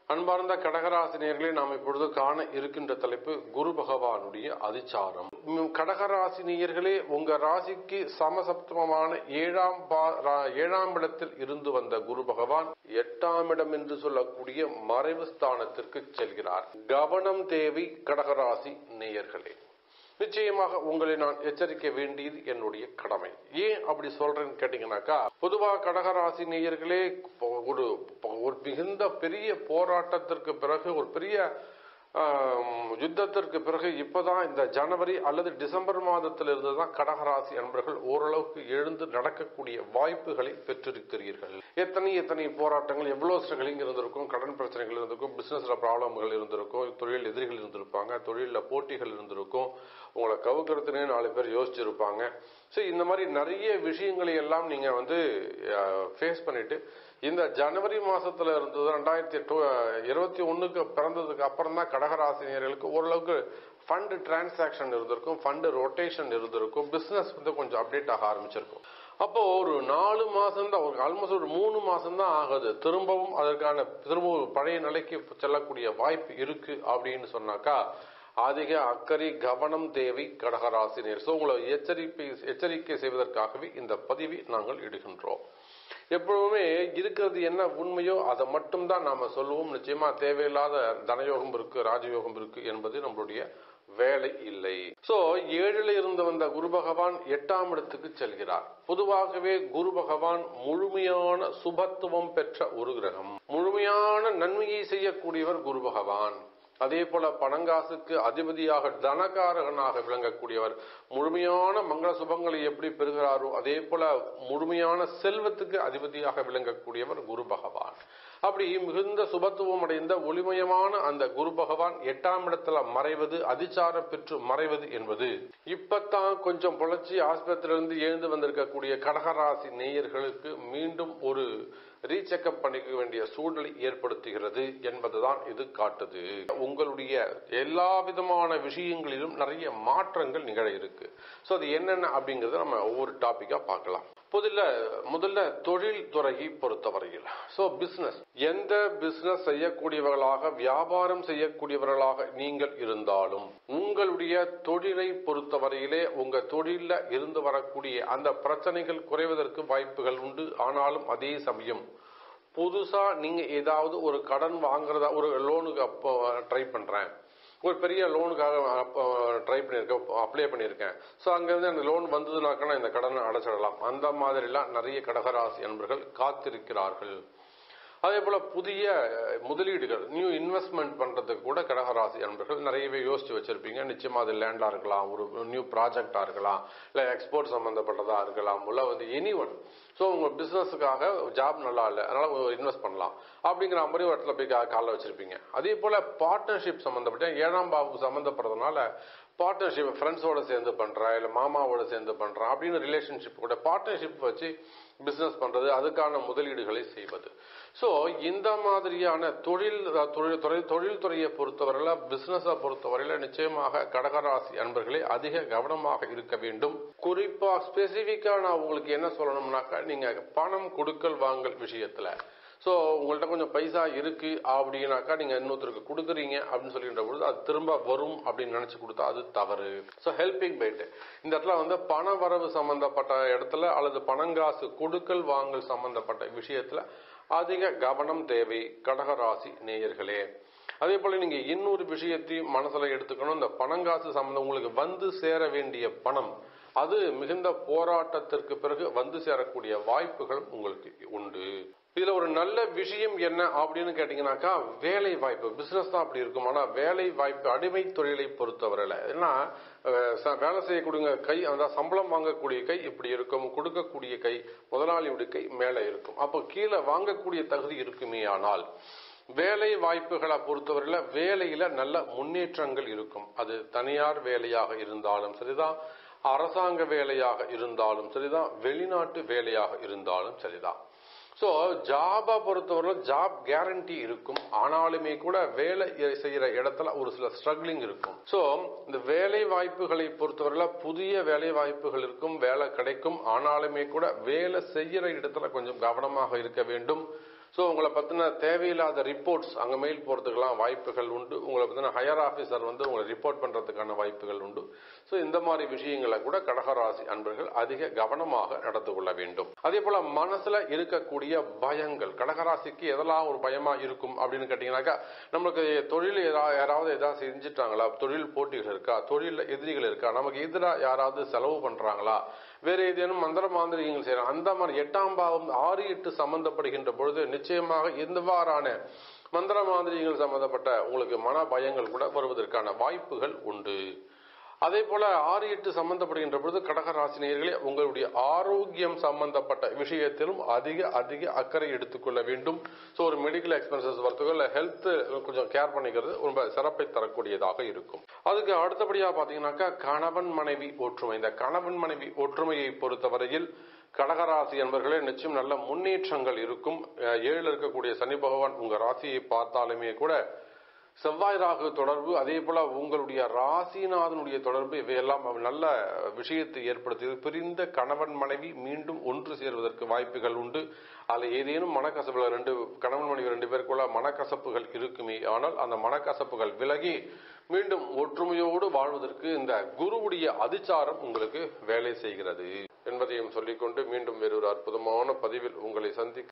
அன்பார்ந்த கடகராசினியர்களை நாம் இப்பொழுது காண இருக்கின்ற தலைப்பு குரு பகவானுடைய அதிச்சாரம் உம், கடகராசினியர்களே உங்க ராசிக்கு சமசப்தமமான ஏழாம் பா- ரா- ஏழாம் இடத்தில் இருந்து வந்த குரு பகவான் எட்டாம் இடம் என்று சொல்லக்கூடிய மறைவு ஸ்தானத்திற்கு செல்கிறார் கவனம் தேவை கடகராசி நேயர்களே நிச்சயமாக உங்களை நான் எச்சரிக்க வேண்டியது என்னுடைய கடமை ஏன் அப்படி சொல்றேன்னு கேட்டீங்கன்னாக்கா பொதுவா கடகராசி நேயர்களே ஒரு ஒரு மிகுந்த பெரிய போராட்டத்திற்கு பிறகு ஒரு பெரிய ஆம், யுத்தத்திற்கு பிறகு இப்பதான் இந்த ஜனவரி அல்லது டிசம்பர் மாதத்தில் இருந்து தான் கடகராசி அன்பர்கள் ஓரளவுக்கு எழுந்து நடக்கக்கூடிய வாய்ப்புகளை பெற்றிருக்கிறீர்கள் எத்தனை எத்தனை போராட்டங்கள் எவ்வளவு ஸ்ட்ரகிளிங் இருந்திருக்கும் கடன் பிரச்சனைகள் இருந்திருக்கும் பிசினஸ்ல ப்ராப்ளம்கள் இருந்திருக்கும் தொழில் எதிரிகள் இருந்திருப்பாங்க தொழில போட்டிகள் இருந்திருக்கும் உங்களை கவுக்கிறதுனே நாலு பேர் யோசிச்சிருப்பாங்க ஸோ இந்த மாதிரி நிறைய விஷயங்களை எல்லாம் நீங்க வந்து ஃபேஸ் பண்ணிட்டு இந்த ஜனவரி மாசத்துல இருந்தது ரெண்டாயிரத்தி இருபத்தி ஒண்ணுக்கு பிறந்ததுக்கு அப்புறம் தான் கடகராசினியர்களுக்கு ஓரளவுக்கு ஃபண்ட் டிரான்சாக்ஷன் இருந்திருக்கும் ஃபண்ட் ரொட்டேஷன் இருந்திருக்கும் பிசினஸ் வந்து கொஞ்சம் அப்டேட் ஆக ஆரம்பிச்சிருக்கும் அப்போ ஒரு நாலு மாசம் தான் ஒரு ஆல்மோஸ்ட் ஒரு மூணு மாசம் தான் ஆகுது திரும்பவும் அதற்கான திரும்பவும் பழைய நிலைக்கு செல்லக்கூடிய வாய்ப்பு இருக்கு அப்படின்னு சொன்னாக்கா அதிக அக்கறை கவனம் தேவை கடகராசினியர் ஸோ உங்களை எச்சரிப்பை எச்சரிக்கை செய்வதற்காகவே இந்த பதிவை நாங்கள் இடுகின்றோம் எப்பவுமே இருக்கிறது என்ன உண்மையோ அதை மட்டும்தான் நாம சொல்லுவோம் நிச்சயமா தேவையில்லாத தனயோகம் இருக்கு ராஜயோகம் இருக்கு என்பது நம்மளுடைய வேலை இல்லை சோ ஏழில் இருந்து வந்த குரு பகவான் எட்டாம் இடத்துக்கு செல்கிறார் பொதுவாகவே குரு பகவான் முழுமையான சுபத்துவம் பெற்ற ஒரு கிரகம் முழுமையான நன்மையை செய்யக்கூடியவர் குரு பகவான் அதே போல பணங்காசுக்கு அதிபதியாக தனகாரகனாக விளங்கக்கூடியவர் முழுமையான மங்கள சுபங்களை எப்படி பெறுகிறாரோ அதே போல முழுமையான செல்வத்துக்கு அதிபதியாக விளங்கக்கூடியவர் குரு பகவான் அப்படி மிகுந்த சுபத்துவம் அடைந்த ஒளிமயமான அந்த குரு பகவான் எட்டாம் இடத்துல மறைவது அதிச்சாரம் பெற்று மறைவது என்பது இப்பத்தான் கொஞ்சம் புழைச்சி ஆஸ்பத்திரியிலிருந்து எழுந்து வந்திருக்கக்கூடிய கடகராசி நேயர்களுக்கு மீண்டும் ஒரு ரீசெக்கப் பண்ணிக்க வேண்டிய சூழ்நிலை ஏற்படுத்துகிறது என்பதுதான் இது காட்டுது உங்களுடைய எல்லா விதமான விஷயங்களிலும் நிறைய மாற்றங்கள் நிகழ இருக்கு சோ அது என்னென்ன அப்படிங்கறத நம்ம ஒவ்வொரு டாபிக்கா பார்க்கலாம் முதல்ல முதல்ல தொழில் துறையை பொறுத்தவரையில் சோ பிசினஸ் எந்த பிசினஸ் செய்யக்கூடியவர்களாக வியாபாரம் செய்யக்கூடியவர்களாக நீங்கள் இருந்தாலும் உங்களுடைய தொழிலை பொறுத்தவரையிலே உங்க தொழில இருந்து வரக்கூடிய அந்த பிரச்சனைகள் குறைவதற்கு வாய்ப்புகள் உண்டு ஆனாலும் அதே சமயம் புதுசா நீங்க ஏதாவது ஒரு கடன் வாங்குறதா ஒரு லோனுக்கு அப்போ ட்ரை பண்றேன் ஒரு பெரிய லோனுக்காக ட்ரை பண்ணியிருக்கேன் அப்ளை பண்ணியிருக்கேன் ஸோ அங்கேருந்து அந்த லோன் வந்ததுனாக்கா நான் இந்த கடனை அடைச்சிடலாம் அந்த மாதிரிலாம் நிறைய கடகராசி அன்பர்கள் காத்திருக்கிறார்கள் அதே போல புதிய அஹ், முதலீடுகள் நியூ இன்வெஸ்ட்மெண்ட் பண்றதுக்கு கூட கடகராசி அன்பர்கள் நிறையவே யோசிச்சு வச்சிருப்பீங்க நிச்சயமா அது லேண்டா இருக்கலாம் ஒரு நியூ ப்ராஜெக்டா இருக்கலாம் இல்ல எக்ஸ்போர்ட் சம்பந்தப்பட்டதா இருக்கலாம் இல்ல வந்து எனி ஒன் ஸோ உங்க பிசினஸுக்காக ஜாப் நல்லா இல்லை அதனால இன்வெஸ்ட் பண்ணலாம் அப்படிங்கிற மாதிரி ஒரு இடத்துல போய் கா- காலைல வச்சிருப்பீங்க அதே போல பார்ட்னர்ஷிப் சம்பந்தப்பட்ட ஏழாம் பாபு சம்பந்தப்படுறதுனால பார்ட்னர்ஷிப் ஃப்ரெண்ட்ஸோட சேர்ந்து பண்றேன் இல்ல மாமாவோட சேர்ந்து பண்றேன் அப்படின்னு ரிலேஷன்ஷிப் கூட பார்ட்னர்ஷிப் வச்சு பிசினஸ் பண்றது அதுக்கான முதலீடுகளை செய்வது சோ இந்த மாதிரியான தொழில் தொழில் துறை தொழில் துறையை பொறுத்தவரையில பிசினஸை பொறுத்தவரையில நிச்சயமாக கடகராசி அன்பர்களே அதிக கவனமாக இருக்க வேண்டும் குறிப்பா ஸ்பெசிபிக்கா நான் உங்களுக்கு என்ன சொல்லணும்னாக்கா நீங்க பணம் கொடுக்கல் வாங்கல் விஷயத்துல சோ உங்கள்ட்ட கொஞ்சம் பைசா இருக்கு அப்படின்னாக்கா நீங்க இன்னொருத்தருக்கு கொடுக்குறீங்க அப்படின்னு சொல்லின்ற பொழுது அது திரும்ப வரும் அப்படின்னு நினைச்சு கொடுத்தா அது தவறு சோ ஹெல்பிங் பைட் இந்த இடத்துல வந்து பண வரவு சம்பந்தப்பட்ட இடத்துல அல்லது பணங்காசு கொடுக்கல் வாங்கல் சம்பந்தப்பட்ட விஷயத்துல அதிக கவனம் தேவை கடகராசி நேயர்களே அதே போல நீங்க இன்னொரு விஷயத்தையும் மனசுல எடுத்துக்கணும் இந்த பணங்காசு சம்பந்தம் உங்களுக்கு வந்து சேர வேண்டிய பணம் அது மிகுந்த போராட்டத்திற்கு பிறகு வந்து சேரக்கூடிய வாய்ப்புகளும் உங்களுக்கு உண்டு இதுல ஒரு நல்ல விஷயம் என்ன அப்படின்னு கேட்டீங்கன்னாக்கா வேலை வாய்ப்பு பிசினஸ் தான் அப்படி இருக்கும் ஆனா வேலை வாய்ப்பு அடிமை தொழிலை பொறுத்தவரையில ஏன்னா அஹ், ச- வேலை செய்யக்கூடிய கை அந்த சம்பளம் வாங்கக்கூடிய கை இப்படி இருக்கும் கொடுக்கக்கூடிய கை முதலாளியுடைய கை மேலே இருக்கும் அப்போ கீழே வாங்கக்கூடிய தகுதி இருக்குமே ஆனால் வேலை வாய்ப்புகளை பொறுத்தவரையில வேலையில நல்ல முன்னேற்றங்கள் இருக்கும் அது தனியார் வேலையாக இருந்தாலும் சரிதான் அரசாங்க வேலையாக இருந்தாலும் சரிதான் வெளிநாட்டு வேலையாக இருந்தாலும் சரிதான் சோ ஜாபை பொறுத்தவரை ஜாப் கேரண்டி இருக்கும் ஆனாலுமே கூட வேலை செய்யற இடத்துல ஒரு சில ஸ்ட்ரகிளிங் இருக்கும் சோ இந்த வேலை வாய்ப்புகளை பொறுத்தவரையில புதிய வேலை வாய்ப்புகள் இருக்கும் வேலை கிடைக்கும் ஆனாலுமே கூட வேலை செய்யற இடத்துல கொஞ்சம் கவனமாக இருக்க வேண்டும் ஸோ உங்களை பற்றின தேவையில்லாத ரிப்போர்ட்ஸ் அங்கே மெயில் போகிறதுக்கெல்லாம் வாய்ப்புகள் உண்டு உங்களை பற்றின ஹையர் ஆஃபீஸர் வந்து உங்களை ரிப்போர்ட் பண்ணுறதுக்கான வாய்ப்புகள் உண்டு ஸோ இந்த மாதிரி விஷயங்களை கூட கடகராசி அன்பர்கள் அதிக கவனமாக நடந்து கொள்ள வேண்டும் அதே போல மனசுல இருக்கக்கூடிய பயங்கள் கடகராசிக்கு எதெல்லாம் ஒரு பயமா இருக்கும் அப்படின்னு கேட்டீங்கன்னாக்கா நம்மளுக்கு தொழில் ஏதா- யாராவது ஏதாவது செஞ்சுட்டாங்களா தொழில் போட்டிகள் இருக்கா தொழில் எதிரிகள் இருக்கா நமக்கு எதிராக யாராவது செலவு பண்றாங்களா வேற ஏதேனும் மந்திர மாந்திரிகங்கள் செய்யலாம் அந்த மாதிரி எட்டாம் பாவம் ஆறு எட்டு சம்பந்தப்படுகின்ற பொழுது நிச்சயமாக எந்தவாறான மந்திர மாந்திரிகங்கள் சம்பந்தப்பட்ட உங்களுக்கு மன பயங்கள் கூட வருவதற்கான வாய்ப்புகள் உண்டு அதே போல ஆறு எட்டு சம்பந்தப்படுகின்ற பொழுது கடகராசினியர்களே உங்களுடைய ஆரோக்கியம் சம்பந்தப்பட்ட விஷயத்திலும் அதிக அதிக அக்கறை எடுத்துக்கொள்ள வேண்டும் ஸோ ஒரு மெடிக்கல் எக்ஸ்பென்சஸ் வரத்துக்கோ இல்லை ஹெல்த் கொஞ்சம் கேர் பண்ணிக்கிறது ரொம்ப சிறப்பை தரக்கூடியதாக இருக்கும் அதுக்கு அடுத்தபடியாக பார்த்தீங்கன்னாக்கா கணவன் மனைவி ஒற்றுமை இந்த கணவன் மனைவி ஒற்றுமையை பொறுத்தவரையில் கடகராசி என்பர்களே நிச்சயம் நல்ல முன்னேற்றங்கள் இருக்கும் அஹ் ஏழில் இருக்கக்கூடிய சனி பகவான் உங்க ராசியை பார்த்தாலுமே கூட செவ்வாய் ராகு தொடர்பு அதே போல உங்களுடைய ராசிநாதனுடைய தொடர்பு இவையெல்லாம் நல்ல விஷயத்தை ஏற்படுத்தி பிரிந்த கணவன் மனைவி மீண்டும் ஒன்று சேர்வதற்கு வாய்ப்புகள் உண்டு அதில் ஏதேனும் மனக்கசப்புகள் ரெண்டு கணவன் மனைவி ரெண்டு பேருக்குள்ள மனக்கசப்புகள் இருக்குமே ஆனால் அந்த மனக்கசப்புகள் விலகி மீண்டும் ஒற்றுமையோடு வாழ்வதற்கு இந்த குருவுடைய அதிச்சாரம் உங்களுக்கு வேலை செய்கிறது என்பதையும் சொல்லிக்கொண்டு மீண்டும் வேறொரு அற்புதமான பதிவில் உங்களை சந்திக்க